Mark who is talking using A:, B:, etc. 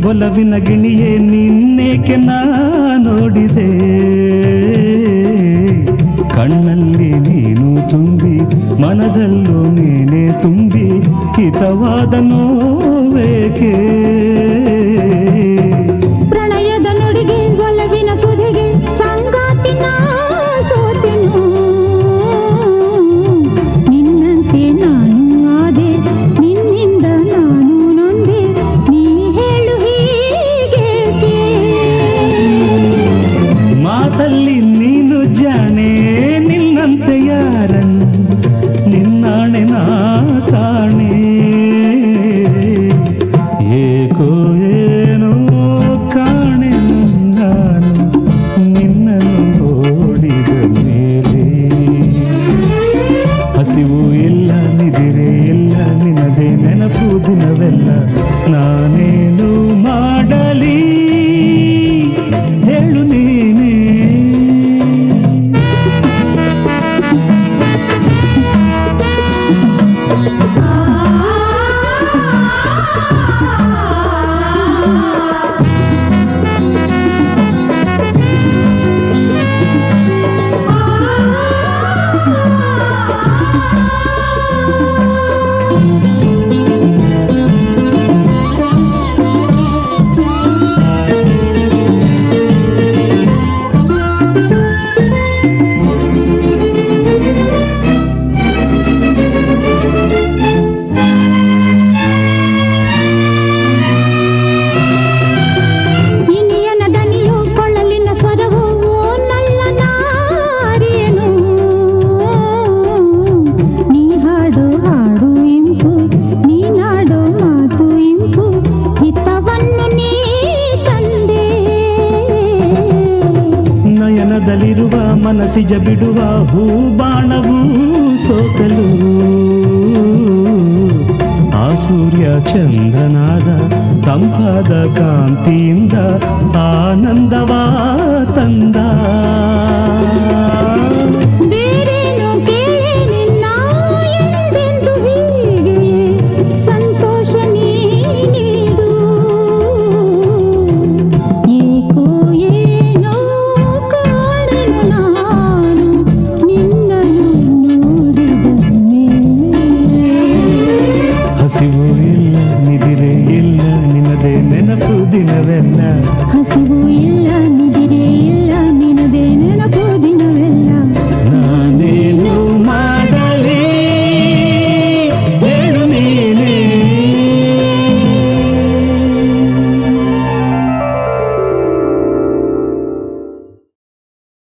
A: ಒಲವಿನ ಗಿಣಿಯೇ ನಿನ್ನೇಕೆ ನಾ ನೋಡಿದೆ ಕಣ್ಣಲ್ಲಿ ನೀನು ತುಂಬಿ ಮನದಲ್ಲೂ ನೀನೇ ತುಂಬಿ ಹಿತವಾದ ನೋವೇಕೆ
B: ಪ್ರಣಯದ ನುಡಿಗೆ ಒಲವಿನ ಸುಧಿಗೆ ಸಂಗಾತಿನ ಸೋತೆನು ನಿನ್ನಂತೆ ನಾನು ಆದೆ ನಿನ್ನಿಂದ ನಾನು ನೊಂದೆ ನೀ ಹೇಳು ಹೀಗೇಕೆ
A: ಮಾತಲ್ಲಿ ನೀನು ಜಾಣೆ ನಿನ್ನಂತೆ ಯಾರನ್ನು ನಿನ್ನಾಣೆ ನಾ ಕಾಣೆ ಏಕೋ ಏನೋ ಕಾಣೆ ನಾನು ನಿನ್ನನ್ನು ನೋಡಿದ ಮೇಲೆ ಹಸಿವು ಇಲ್ಲ ನಿದಿರೆ ಇಲ್ಲ ನಿನದೇ ನೆನಪು ದಿನವೆಲ್ಲ ನಾನೇನು ಮಾಡಲಿ ಹೇಳು ನೀನೇ
B: ಇನಿಯನ ದನಿಯು ಕೊಳ್ಳಲಿನ ಸ್ವರವು ಓ ನಲ್ಲ ನಾರಿಯನು ನೀ ಹಾಡು ಹಾಡು ಇಂಪು ನೀನಾಡೋ ಮಾತು ಇಂಪು ಹಿತವನ್ನು ನೀ ತಂದೆ
A: ನಯನದಲ್ಲಿರುವ ಮನಸ್ಸಿಜ ಬಿಡುವ ಹೂಬಾಣವು ಸೋಕಲು ಆ ಸೂರ್ಯ ಚಂದ್ರನಾದ ತಂಪಾದ ಕಾಂತಿಯಿಂದ ಆನಂದವಾ ತಂದ